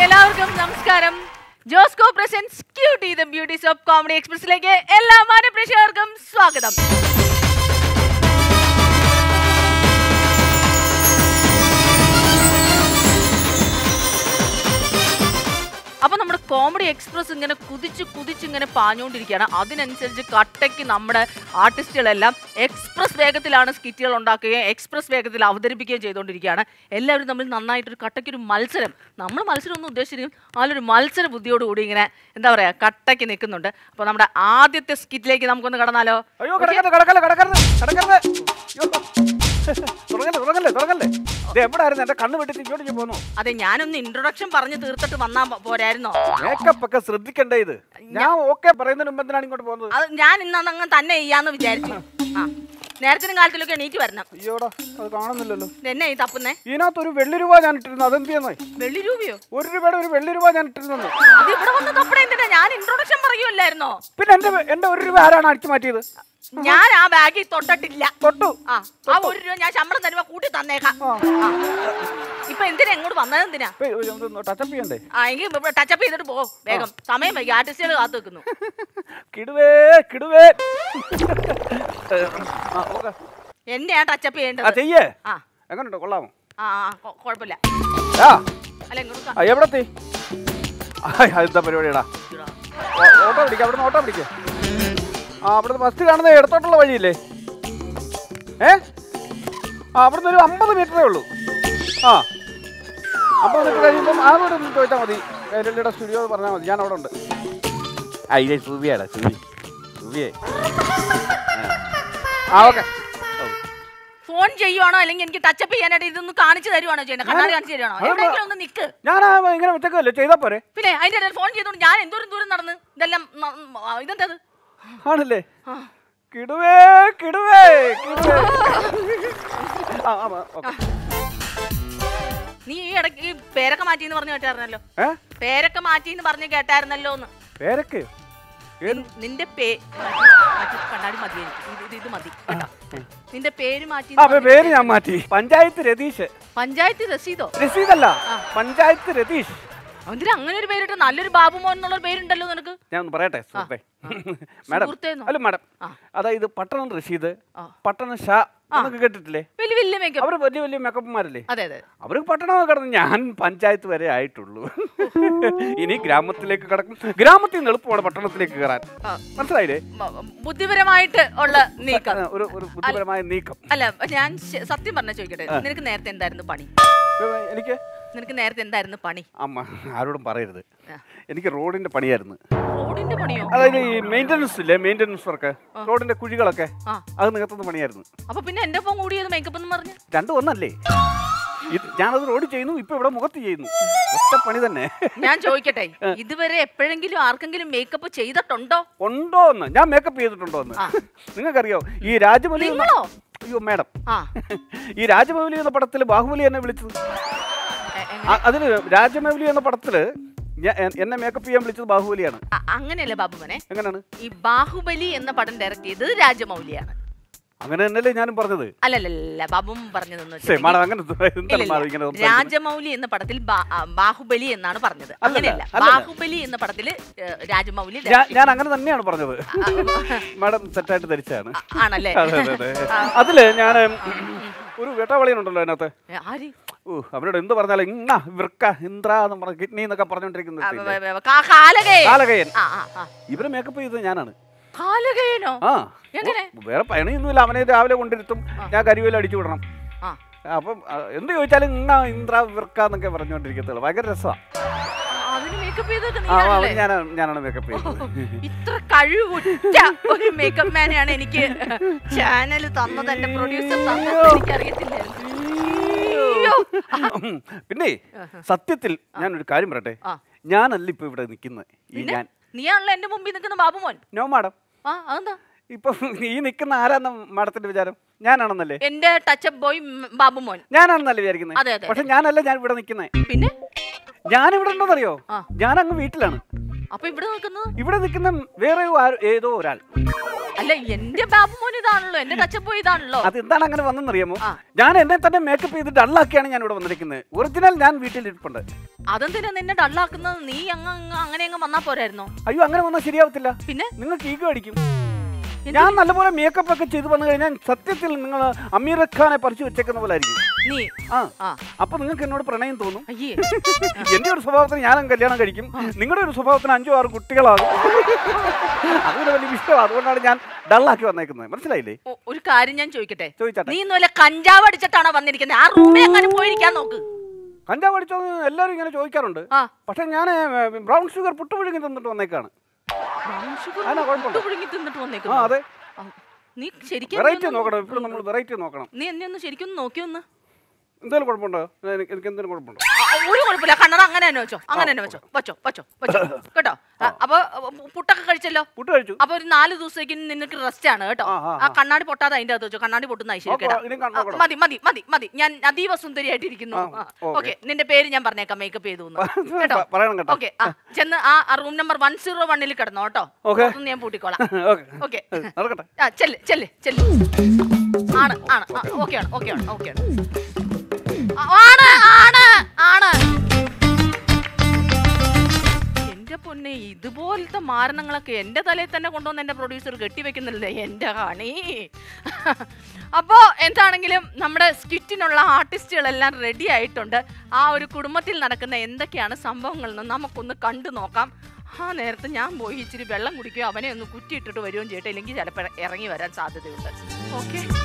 എല്ലാവർക്കും നമസ്കാരം Josco presents cutie the beauties of comedy എക്സ്പ്രസിലേക്ക് എല്ലാ മാനപ്രേക്ഷകർക്കും സ്വാഗതം അപ്പൊ നമ്മുടെ കോമഡി എക്സ്പ്രസ് ഇങ്ങനെ കുതിച്ച് കുതിച്ച് ഇങ്ങനെ പാഞ്ഞുകൊണ്ടിരിക്കുകയാണ് അതിനനുസരിച്ച് കട്ടയ്ക്ക് നമ്മുടെ ആർട്ടിസ്റ്റുകളെല്ലാം എക്സ്പ്രസ് വേഗത്തിലാണ് സ്കിറ്റുകൾ ഉണ്ടാക്കുകയും എക്സ്പ്രസ് വേഗത്തിൽ അവതരിപ്പിക്കുകയും ചെയ്തുകൊണ്ടിരിക്കുകയാണ് എല്ലാവരും തമ്മിൽ നന്നായിട്ടൊരു കട്ടയ്ക്കൊരു മത്സരം നമ്മൾ മത്സരം ഒന്നും ഉദ്ദേശിച്ചിരിക്കും അതിലൊരു മത്സര ബുദ്ധിയോടുകൂടി ഇങ്ങനെ എന്താ പറയാ കട്ടയ്ക്ക് നിൽക്കുന്നുണ്ട് അപ്പൊ നമ്മുടെ ആദ്യത്തെ സ്കിറ്റിലേക്ക് നമുക്കൊന്ന് കടന്നാലോ അയ്യോ കിടക്കരുത് കിടക്കല്ലേ കിടക്കരുത് കിടക്കരുത് അയ്യോ. തുടങ്ങല്ലേ തുടങ്ങല്ലേ തുടങ്ങല്ലേ ഇത് എവിടായിരുന്നു എന്റെ കണ്ണ് വെട്ടിട്ട് ഇങ്ങോട്ട് ഞാൻ പോന്നു അതെ ഞാനൊന്ന് ഇൻട്രൊഡക്ഷൻ പറഞ്ഞു തീർത്തിട്ട് വന്നാ പോ- പോരായിരുന്നോ മേക്കപ്പ് ഒക്കെ ശ്രദ്ധിക്കണ്ടേ ഇത് ഞാൻ ഓക്കെ പറയുന്നതിന് മുമ്പ് എന്തിനാണ് ഇങ്ങോട്ട് പോകുന്നത് അത് ഞാൻ ഇന്ന് അങ്ങ് തന്നെ ചെയ്യാന്ന് വിചാരിച്ചു ആ നേരത്തിനും കാലത്തിലൊക്കെ എണീറ്റ് വരണം അയ്യോടാ അത് കാണുന്നില്ലല്ലോ എന്നെ ഈ തപ്പുന്നേ ഇതിനകത്ത് ഒരു വെള്ളി രൂപ ഞാൻ ഇട്ടിരുന്നു അതെന്ത് ചെയ്യുന്നേ വെള്ളി രൂപയോ ഒരു രൂപയുടെ ഒരു വെള്ളി രൂപ ഞാൻ ഇട്ടിരുന്നു അത് ഇവിടെ വന്ന് തപ്പണ എന്തിനാ ഞാൻ ഇൻട്രൊഡക്ഷൻ പറയുമല്ലായിരുന്നോ പിന്നെ എന്റെ എന്റെ ഒരു രൂപ ആരാണ് അടിച്ചു മാറ്റിയത് ഞാൻ ആ ബാഗിൽ തൊട്ടിട്ടില്ല തൊട്ടു ആ ആ ഒരു രൂപ ഞാൻ ശമ്പളം തരുമ്പോ കൂട്ടി തന്നേക്കാം ആ. ആ. ഇപ്പൊ എന്തിനാ എങ്ങോട്ട് വന്നത് എന്തിനാ ടച്ചപ്പ് ചെയ്യണ്ടേ ആ എങ്കിൽ ടച്ചപ്പ് ചെയ്തിട്ട് പോ വേഗം സമയം വൈകി ആർട്ടിസ്റ്റുകൾ കാത്തു വെക്കുന്നു കിടുവേ കിടുവേ ആ, ഓക്കെ. എന്നെയാ ടച്ചപ്പ് ആ ചെയ്യേണ്ടത് ചെയ്യേ ആ എങ്ങനെയുണ്ടോ കൊള്ളാമോ ആ ആ, കൊ- കുഴപ്പമില്ല ആ അല്ല ഇങ്ങോട്ട് ആ എവിടെത്തി അതെന്താ പരിപാടിയാടാ ഓ- ഓട്ടോ പിടിക്കാം അവിടുന്ന് ഓട്ടോ പിടിക്കാം ആ അവിടുന്ന് ഫസ്റ്റ് കാണുന്ന ഇടത്തോട്ടുള്ള വഴിയില്ലേ ഏ ആ അവിടുന്ന് ഒരു അമ്പത് മീറ്ററേ ഉള്ളൂ ആ അമ്പത് മീറ്റർ കഴിയുമ്പം അതോടെ ഒന്ന് ചോദിച്ചാൽ മതി കൈരളിയുടെ സ്റ്റുഡിയോ പറഞ്ഞാൽ മതി ഞാൻ അവിടെ ഉണ്ട് ആ ഇതേ സുവിയാടാ സുവി സുവിയേ ആ ഓക്കെ ഫോൺ ചെയ്യുവാണോ അല്ലെങ്കിൽ എനിക്ക് ടച്ചപ്പ് ചെയ്യാനായിട്ട് ഇതൊന്ന് കാണിച്ചു തരുവാണോ ചെയ്യുന്നത് കണ്ണാടി കാണിച്ചു തരുവാണോ അത് എവിടെയെങ്കിലും ഒന്ന് നിക്ക് ഞാൻ ആ ഇങ്ങനെ വെച്ചേക്കല്ലേ ചെയ്താൽ പോരെ പിന്നെ അതിന്റെ ഇടയിൽ ഫോൺ ചെയ്തോണ്ട് ഞാൻ എന്തോരം ദൂരം നടന്ന് ഇതെല്ലാം ന- ആ, ഇതെന്തത് ആണല്ലേ ആ. കിടുവേ കിടുവേ കിടുവേ ആ ആ ഓക്കെ നീ ഈ ഇടയ്ക്ക് ഈ പേരൊക്കെ മാറ്റി എന്ന് പറഞ്ഞു കേട്ടായിരുന്നല്ലോ ഏ പേരൊക്കെ മാറ്റി എന്ന് പറഞ്ഞു കേട്ടായിരുന്നല്ലോ എന്ന് പേരൊക്കെയോ ഏത് നിൻ- നിന്റെ പേ മാറ്റി, കണ്ണാടി മതി എനിക്ക്. ഇത് ഇത് ഇത് മതി കേട്ടോ നിന്റെ പേര് മാറ്റി ആ പേ- പേര് ഞാൻ മാറ്റി പഞ്ചായത്ത് രതീഷ് പഞ്ചായത്ത് രസീതോ രസീതല്ല ആ. പഞ്ചായത്ത് രതീഷ് അതിന് അങ്ങനെ ഒരു പേരിട്ട് നല്ലൊരു ബാബുമോൻ എന്നുള്ള പേരുണ്ടല്ലോ നിനക്ക് ഞാൻ ഒന്ന് പറയട്ടെ സുഹൃത്തെ മാഡം സുഹൃത്തേന്നോ? അല്ല മാഡം ആ. അതായത് പട്ടണം റഷീദ് ആ. പട്ടണം ഷാ എന്നൊക്കെ കേട്ടിട്ടില്ലേ വലിയ വലിയ മേക്കപ്പ് അവർ വലിയ വലിയ മേക്കപ്പ്മാരല്ലേ അതെ അതെ അവർക്ക് പട്ടണമൊക്കെ കിടന്ന് ഞാൻ പഞ്ചായത്ത് വരെ ആയിട്ടുള്ളൂ ഇനി ഗ്രാമത്തിലേക്ക് കിടക്കും ഗ്രാമത്തിൽ നിന്ന് എളുപ്പമാണ് പട്ടണത്തിലേക്ക് കയറാൻ ആ. മനസ്സിലായില്ലേ മ- ബുദ്ധിപരമായിട്ട് ഉള്ള നീക്കം ആ, ഒരു ഒരു ബുദ്ധിപരമായ നീക്കം അല്ല ഞാൻ ശ- സത്യം പറഞ്ഞ ചോദിക്കട്ടെ നിനക്ക് നേരത്തെ എന്തായിരുന്നു പണി ഏ, എനിക്ക് നിനക്ക് നേരത്തെ എന്തായിരുന്നു പണി അമ്മ ആരോടും പറയരുത് ആ. എനിക്ക് റോഡിന്റെ പണിയായിരുന്നു റോഡിന്റെ പണിയോ അതായത് ഈ മെയിൻ്റനൻസ് ഇല്ലേ മെയിൻ്റനൻസ് വർക്ക് റോഡിന്റെ കുഴികളൊക്കെ ആ അത് നികത്തുന്ന പണിയായിരുന്നു അപ്പൊ പിന്നെ എന്റെ ഒപ്പം കൂടിയത് മേക്കപ്പ് എന്ന് പറഞ്ഞു രണ്ടും ഒന്നല്ലേ ഇത് ഞാനത് റോഡിൽ ചെയ്യുന്നു ഇപ്പൊ ഇവിടെ മുഖത്ത് ചെയ്യുന്നു ഒറ്റ പണി തന്നെ ഞാൻ ചോദിക്കട്ടെ ഇതുവരെ എപ്പോഴെങ്കിലും ആർക്കെങ്കിലും മേക്കപ്പ് ചെയ്തിട്ടുണ്ടോ ഉണ്ടോ എന്ന് ഞാൻ മേക്കപ്പ് ചെയ്തിട്ടുണ്ടോ എന്ന് ആ. നിങ്ങൾക്കറിയോ ഈ രാജമൗലി എന്ന- നിങ്ങളോ? അയ്യോ മാഡം ആ ഈ രാജമൗലി എന്ന പടത്തിൽ ബാഹുബലി എന്നെ വിളിച്ചത് എ- എങ്ങനെ? അ- അതില് രാജമൗലി എന്ന പടത്തില് ഞാൻ- എ- എന്നെ മേക്കപ്പ് ചെയ്യാൻ വിളിച്ചത് ബാഹുബലിയാണ് അ- അങ്ങനെയല്ല ബാബുമനെ എങ്ങനെയാണ് ഈ ബാഹുബലി എന്ന പടം ഡയറക്ട് ചെയ്തത് രാജമൗലിയാണ് അങ്ങനെ തന്നെയല്ലേ ഞാനും പറഞ്ഞത് അല്ലല്ലല്ല ബാബും പറഞ്ഞതെന്ന് ശരി മാഡം അങ്ങനെ എന്താണ് ഇല്ലില്ല. മാഡം ഇങ്ങനെ സംസാരിക്കുന്നത്? രാജമൗലി എന്ന പടത്തിൽ ബാ- ആ, ബാഹുബലി എന്നാണ് പറഞ്ഞത് അല്ലല്ല, അങ്ങനെയല്ല അല്ലല്ല. ബാഹുബലി എന്ന പടത്തില് ഏ, രാജമൗലി ഞാൻ ഞാൻ അങ്ങനെ തന്നെയാണ് പറഞ്ഞത് മാഡം തെറ്റായിട്ട് ധരിച്ചാണ് ആ, ആണല്ലേ അതെ അതെ അതെ അതില് ഞാൻ ഒരു വേട്ടവളിയനുണ്ടല്ലോ അതിനകത്ത് ഏ, ആര് ഓ അവരോട് എന്ത് പറഞ്ഞാലും ഇങ്ങ വൃക്ക ഇന്ദ്ര എന്ന് പറഞ്ഞ കിഡ്നി എന്നൊക്കെ പറഞ്ഞോണ്ടിരിക്കുന്ന ആ, ഒരുത്തില്ലേ? വേ- വേ- കാ- കാലകയൻ കാലകയൻ ആ ആ ആ ഇവരെ മേക്കപ്പ് ചെയ്തത് ഞാനാണ് കാലകയനോ ആ എങ്ങനെ? ഓ, വേറെ പണിയൊന്നുമില്ല അവനെ രാവിലെ കൊണ്ടിരുത്തും ഞാൻ കരിവേല അടിച്ചു വിടണം ആ അപ്പം ആ, എന്ത് ചോദിച്ചാലും ഇങ്ങ ഇന്ദ്ര വൃക്ക എന്നൊക്കെ പറഞ്ഞുകൊണ്ടിരിക്കത്തുള്ളൂ ഭയങ്കര രസമാണ് അതിന് മേക്കപ്പ് ചെയ്തത് ആ ആ, നീയാണല്ലേ ഞാനാണ് ഞാനാണ് മേക്കപ്പ് ചെയ്തത് ഇത്ര കഴിവുറ്റ ഒരു മേക്കപ്പ് മാനെയാണ് എനിക്ക് ചാനൽ തന്നത് എന്റെ പ്രൊഡ്യൂസർ തന്നത് എനിക്കറിയത്തില്ലായിരുന്നു അയ്യോ. ഉം. പിന്നെ സത്യത്തിൽ ഞാനൊരു കാര്യം പറയട്ടെ ആ. ഞാനല്ല ഇപ്പൊ ഇവിടെ നിൽക്കുന്നത് ഈ പിന്നെ ഞാൻ നീയാണല്ലോ എന്റെ മുമ്പിൽ നിൽക്കുന്ന ബാബുമോൻ നോ മാഡം ആ അതെന്താ ഇപ്പൊ ഈ നിൽക്കുന്ന ആരാന്ന മാഡത്തിന്റെ വിചാരം ഞാനാണെന്നല്ലേ എന്റെ ടച്ചപ്പ് ബോയ് ബാബുമോൻ ഞാനാണെന്നല്ലേ അതെ, വിചാരിക്കുന്നത് അതെ. പക്ഷെ ഞാനല്ല ഞാൻ ഇവിടെ നിൽക്കുന്നത് പിന്നെ ഞാൻ ഇവിടെ ഉണ്ടോന്നറിയോ ആ. ഞാൻ അങ്ങ് വീട്ടിലാണ് അപ്പൊ ഇവിടെ നിൽക്കുന്നത് ഇവിടെ നിൽക്കുന്ന വേറെ ആരോ- ഏതോ ഒരാൾ അല്ല എന്റെ ബാബുമോൻ ഇതാണല്ലോ എന്റെ ടച്ചപ്പ് ഇതാണല്ലോ അത് എന്താണ് അങ്ങനെ വന്നെന്നറിയാമോ ആ. ഞാൻ എന്നെ തന്നെ മേക്കപ്പ് ചെയ്ത് ഡള്ളാക്കിയാണ് ഞാൻ ഇവിടെ വന്നിരിക്കുന്നത് ഒറിജിനൽ ഞാൻ വീട്ടിൽ ഇരിപ്പുണ്ട് അതെന്തിനാ നിന്നെ ഡള്ളാക്കുന്നത് നീ അങ്ങ് അങ്ങ് അങ്ങനെ അങ്ങ് വന്നാ പോരായിരുന്നോ അയ്യോ അങ്ങനെ വന്നാൽ ശരിയാവത്തില്ല പിന്നെ നിങ്ങൾക്ക് ഈഗോ അടിക്കും ഞാൻ നല്ലപോലെ മേക്കപ്പ് ഒക്കെ ചെയ്ത് വന്നു കഴിഞ്ഞാൽ സത്യത്തിൽ നിങ്ങൾ അമീർ ഖാനെ പറിച്ചു വെച്ചേക്കുന്ന പോലെ ആയിരിക്കും നീ ആ ആ അപ്പൊ നിങ്ങൾക്ക് എന്നോട് പ്രണയം തോന്നും അയ്യേ എന്റെ ഒരു സ്വഭാവത്തിന് ഞാനും കല്യാണം കഴിക്കും നിങ്ങളുടെ ഒരു സ്വഭാവത്തിന് അഞ്ചോ ആറ് കുട്ടികളാകും അതൊരു വലിയ വിഷയമാണ് അതുകൊണ്ടാണ് ഞാൻ ഡള്ളാക്കി വന്നേക്കുന്നത് മനസ്സിലായില്ലേ ഒ- ഒരു കാര്യം ഞാൻ ചോദിക്കട്ടെ ചോദിച്ചാട്ടെ നീ ഇന്ന് വല്ല കഞ്ചാവ് അടിച്ചിട്ടാണോ വന്നിരിക്കുന്നത് ആ റൂമിൽ എങ്ങനെ പോയിരിക്കാൻ നോക്ക് കഞ്ചാവ് അടിച്ചത് എല്ലാവരും ഇങ്ങനെ ചോദിക്കാറുണ്ട് ആ പക്ഷെ ഞാൻ ബ്രൗൺ ഷുഗർ പുട്ടുപുഴുങ്ങി തന്നിട്ട് വന്നേക്കാണ് brown sugar അതിനാ കുഴപ്പമുണ്ടോ? പുട്ട് പുഴുങ്ങി തിന്നിട്ട് ആ വന്നേക്കുന്നു അതെ നീ ശരിക്കും വെറൈറ്റി എന്നെ ഒന്ന് നോക്കണം ഇപ്പോഴും നമ്മൾ വെറൈറ്റി നോക്കണം നീ എന്നെ ഒന്ന് ശരിക്കും ഒന്ന് നോക്കിയൊന്ന് എന്തെങ്കിലും കുഴപ്പമുണ്ടോ എനിക്ക് എനിക്ക് എന്തെങ്കിലും കുഴപ്പമുണ്ടോ ആ, ഒരു കുഴപ്പമില്ല കണ്ണട അങ്ങനെ തന്നെ വെച്ചോ അങ്ങനെ തന്നെ വെച്ചോ വെച്ചോ വെച്ചോ വെച്ചോ കേട്ടോ ആ, അപ്പൊ അപ്പൊ പുട്ടൊക്കെ കഴിച്ചല്ലോ പുട്ട് കഴിച്ചു അപ്പൊ ഒരു നാല് ദിവസത്തേക്ക് നിനക്ക് റെസ്റ്റ് ആണ് കേട്ടോ ആ, ആ, ആ കണ്ണാടി പൊട്ടാതെ അതിന്റെ അകത്ത് വെച്ചോ കണ്ണാടി പൊട്ടുന്ന നോക്കാം, ഐശ്വര്യക്കേടാ ഇനിയും കണ്ണ് ആ, നോക്കണം. മതി മതി മതി മതി ഞാൻ അതീവ സുന്ദരിയായിട്ടിരിക്കുന്നു ആ, ഓക്കേ. ഓക്കെ നിന്റെ പേര് ഞാൻ പറഞ്ഞേക്കാം മേക്കപ്പ് ചെയ്തു എന്ന്. കേട്ടോ പ- പറയണം കേട്ടോ ഓക്കെ ആ ചെന്ന് ആ റൂം നമ്പർ വൺ സീറോ വണ്ണിൽ കിടന്നോ കേട്ടോ ഓക്കേ. പുറത്തുനിന്ന് ഞാൻ പൂട്ടിക്കോളാം ഓക്കെ ഓക്കെ നടക്കട്ടെ ആ ചെല്ല് ചെല്ല് ചെല്ല് ആണ് ആണ് ഓക്കെ ആണ് ഓക്കെ ആണ് ഓക്കെ ആണ് ആ, ആണ് ആണ് ആണ് എന്റെ പൊന്നെ ഇതുപോലത്തെ മാരണങ്ങളൊക്കെ എന്റെ തലയിൽ തന്നെ കൊണ്ടുവന്ന് എന്റെ പ്രൊഡ്യൂസർ കെട്ടിവെക്കുന്നില്ലേ എന്റെ ഹണി അപ്പോൾ എന്താണെങ്കിലും നമ്മുടെ സ്കിറ്റിനുള്ള ആർട്ടിസ്റ്റുകളെല്ലാം റെഡി ആയിട്ടുണ്ട് ആ ഒരു കുടുംബത്തിൽ നടക്കുന്ന എന്തൊക്കെയാണ് സംഭവങ്ങൾ എന്ന് നമുക്കൊന്ന് കണ്ടു നോക്കാം ആ നേരത്തെ ഞാൻ പോയി ഇച്ചിരി വെള്ളം കുടിക്കുകയോ അവനെ ഒന്ന് കുറ്റിയിട്ടിട്ട് വരുകയും ചെയ്യട്ടെ ഇല്ലെങ്കിൽ ചിലപ്പോൾ ഇറങ്ങി വരാൻ സാധ്യതയുണ്ട് ഓക്കെ